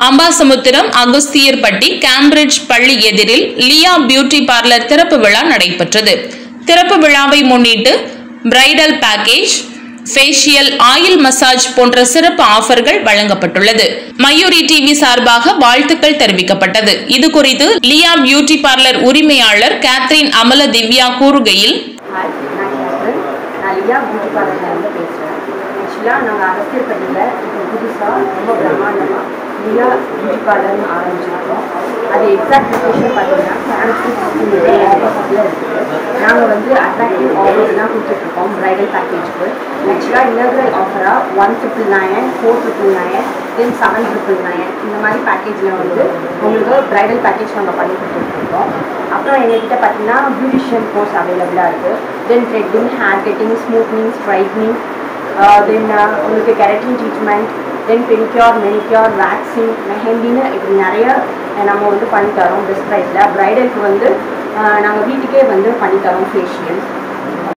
Ambasamudram அகுஸ்தியர்பட்டி Cambridge பள்ளி எதிரில் லியா beauty parlour திறப்பு விழா நடைபெற்றது திறப்பு விழாவை முன்னிட்டு bridal package facial oil massage போன்ற சிறப்பு ஆஃபர்கள் வழங்கப்பட்டுள்ளது மயூரி டிவி சார்பாக வாழ்த்துக்கள் தெரிவிக்கப்பட்டது இது குறித்து லியா பியூட்டி பார்லர் உரிமையாளர் கேத்ரின் அமல திவ்யா கூறுகையில் ஹாய் நான் கேப்டன் நான் லியா பியூட்டி பார்லர்லேருந்து பேசுகிறேன் ஆக்சுவலாக நாங்கள் அரசியல்பட்டியில் இப்போ புதுசாக ரொம்ப பிரம்மாண்டமாக லியா பியூட்டி பார்லர்னு ஆரம்பிச்சிருக்கோம் அது எக்ஸாக்ட் லொக்கேஷன் பார்த்தீங்கன்னா சான்ஸ்கிரிட் பக்கத்தில் இருக்குது நாங்கள் வந்து அட்ராக்டிவ் ஆஃபர்ஸ்லாம் கொடுத்துட்ருக்கோம் ப்ரைடல் பேக்கேஜுக்கு ஆக்சுவலாக இன்னர்வல் ஆஃபராக one triple nine four triple nine then seven triple nine இந்த மாதிரி பேக்கேஜில் வந்து உங்களுக்கு ப்ரைடல் பேக்கேஜ் நாங்கள் பண்ணி கொடுத்துட்ருக்கோம் அப்புறம் எங்ககிட்ட பார்த்தீங்கன்னா பியூட்டிஷியன் கோர்ஸ் அவைலபிளாக இருக்குது then threading hair cutting smoothening straightening then உங்களுக்கு keratin treatment then pedicure manicure waxing மெஹந்தின்னு இப்படி நிறைய நம்ம வந்து பண்ணித்தரோம் பெஸ்ட் ப்ரைஸில் ப்ரைடலுக்கு வந்து நாங்கள் வீட்டுக்கே வந்து பண்ணித்தரோம் ஃபேஷியல்